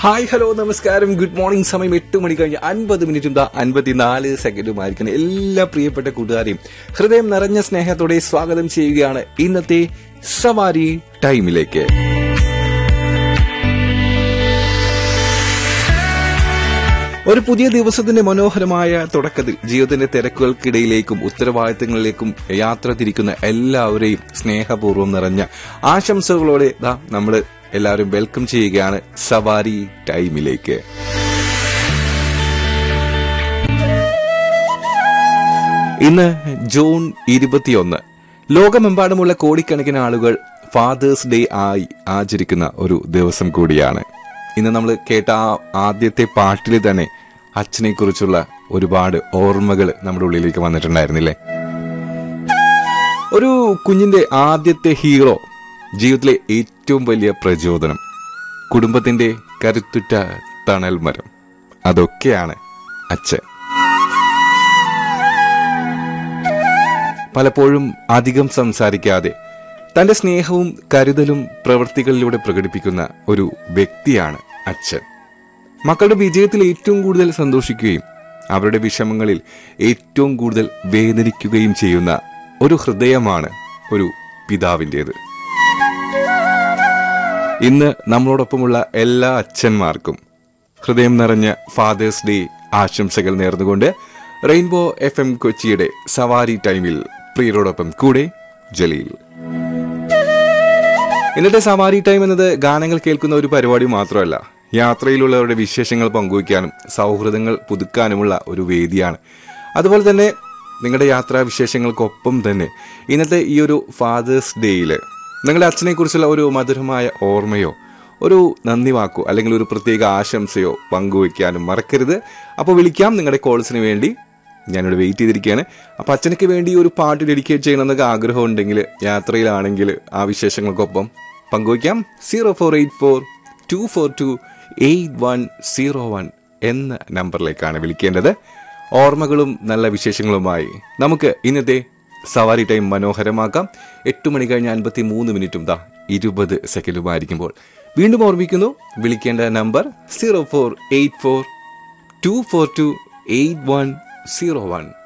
hi hello നമസ്കാരം good morning സമയം എട്ട് മണി കഴിഞ്ഞ് അൻപത് മിനിറ്റും ദാ അൻപത്തിനാല് സെക്കൻഡും ആയിരിക്കണം എല്ലാ പ്രിയപ്പെട്ട കൂട്ടുകാരെയും ഹൃദയം നിറഞ്ഞ സ്നേഹത്തോടെ സ്വാഗതം ചെയ്യുകയാണ് ഇന്നത്തെ സവാരി ടൈമിലേക്ക് ഒരു പുതിയ ദിവസത്തിന്റെ മനോഹരമായ തുടക്കത്തിൽ ജീവിതത്തിന്റെ തിരക്കുകൾക്കിടയിലേക്കും ഉത്തരവാദിത്തങ്ങളിലേക്കും യാത്ര തിരിക്കുന്ന എല്ലാവരെയും സ്നേഹപൂർവ്വം നിറഞ്ഞ ആശംസകളോടെ ദാ നമ്മൾ എല്ലാവരും വെൽക്കം ചെയ്യുകയാണ് സവാരി ടൈമിലേക്ക് ഇന്ന് ജൂൺ ഇരുപത്തിയൊന്ന് ലോകമെമ്പാടുമുള്ള കോടിക്കണക്കിന് ആളുകൾ ഫാദേഴ്സ് ഡേ ആയി ആചരിക്കുന്ന ഒരു ദിവസം കൂടിയാണ് ഇന്ന് നമ്മൾ കേട്ട ആ ആദ്യത്തെ പാട്ടിൽ തന്നെ അച്ഛനെ കുറിച്ചുള്ള ഒരുപാട് ഓർമ്മകൾ നമ്മുടെ ഉള്ളിലേക്ക് വന്നിട്ടുണ്ടായിരുന്നില്ലേ ഒരു കുഞ്ഞിന്റെ ആദ്യത്തെ ഹീറോ ജീവിതത്തിലെ ഏറ്റവും വലിയ പ്രചോദനം കുടുംബത്തിന്റെ കരുത്തുറ്റ തണൽ മരം അതൊക്കെയാണ് അച്ഛൻ പലപ്പോഴും അധികം സംസാരിക്കാതെ തന്റെ സ്നേഹവും കരുതലും പ്രവൃത്തികളിലൂടെ പ്രകടിപ്പിക്കുന്ന ഒരു വ്യക്തിയാണ് അച്ഛൻ മക്കളുടെ വിജയത്തിൽ ഏറ്റവും കൂടുതൽ സന്തോഷിക്കുകയും അവരുടെ വിഷമങ്ങളിൽ ഏറ്റവും കൂടുതൽ വേദനിക്കുകയും ചെയ്യുന്ന ഒരു ഹൃദയമാണ് ഒരു പിതാവിൻ്റെത് ഇന്ന് നമ്മളോടൊപ്പമുള്ള എല്ലാ അച്ഛന്മാർക്കും ഹൃദയം നിറഞ്ഞ ഫാദേഴ്സ് ഡേ ആശംസകൾ നേർന്നുകൊണ്ട് റെയിൻബോ എഫ് എം കൊച്ചിയുടെ സവാരി ടൈമിൽ പ്രിയരോടൊപ്പം കൂടെ ജലീൽ ഇന്നത്തെ സവാരി ടൈം എന്നത് ഗാനങ്ങൾ കേൾക്കുന്ന ഒരു പരിപാടി മാത്രമല്ല യാത്രയിലുള്ളവരുടെ വിശേഷങ്ങൾ പങ്കുവയ്ക്കാനും സൗഹൃദങ്ങൾ പുതുക്കാനുമുള്ള ഒരു വേദിയാണ് അതുപോലെ തന്നെ നിങ്ങളുടെ യാത്രാ വിശേഷങ്ങൾക്കൊപ്പം തന്നെ ഇന്നത്തെ ഈ ഒരു ഫാദേഴ്സ് ഡേയിൽ നിങ്ങളുടെ അച്ഛനെ കുറിച്ചുള്ള ഒരു മധുരമായ ഓർമ്മയോ ഒരു നന്ദി വാക്കോ അല്ലെങ്കിൽ ഒരു പ്രത്യേക ആശംസയോ പങ്കുവയ്ക്കാനും മറക്കരുത് അപ്പോൾ വിളിക്കാം നിങ്ങളുടെ കോൾസിന് വേണ്ടി ഞാനിവിടെ വെയിറ്റ് ചെയ്തിരിക്കുകയാണ് അപ്പോൾ അച്ഛനക്ക് വേണ്ടി ഒരു പാട്ട് ഡെഡിക്കേറ്റ് ചെയ്യണമെന്നൊക്കെ ആഗ്രഹം ഉണ്ടെങ്കിൽ യാത്രയിലാണെങ്കിൽ ആ വിശേഷങ്ങൾക്കൊപ്പം പങ്കുവയ്ക്കാം zero four eight four two four two eight one zero one എന്ന നമ്പറിലേക്കാണ് വിളിക്കേണ്ടത് ഓർമ്മകളും നല്ല വിശേഷങ്ങളുമായി നമുക്ക് ഇന്നത്തെ സവാരി ടൈം മനോഹരമാക്കാം എട്ട് മണി കഴിഞ്ഞ് അൻപത്തി മൂന്ന് മിനിറ്റും ദാ ഇരുപത് സെക്കൻഡുമായിരിക്കുമ്പോൾ വീണ്ടും ഓർമ്മിക്കുന്നു വിളിക്കേണ്ട number zero four eight four two four two eight one zero one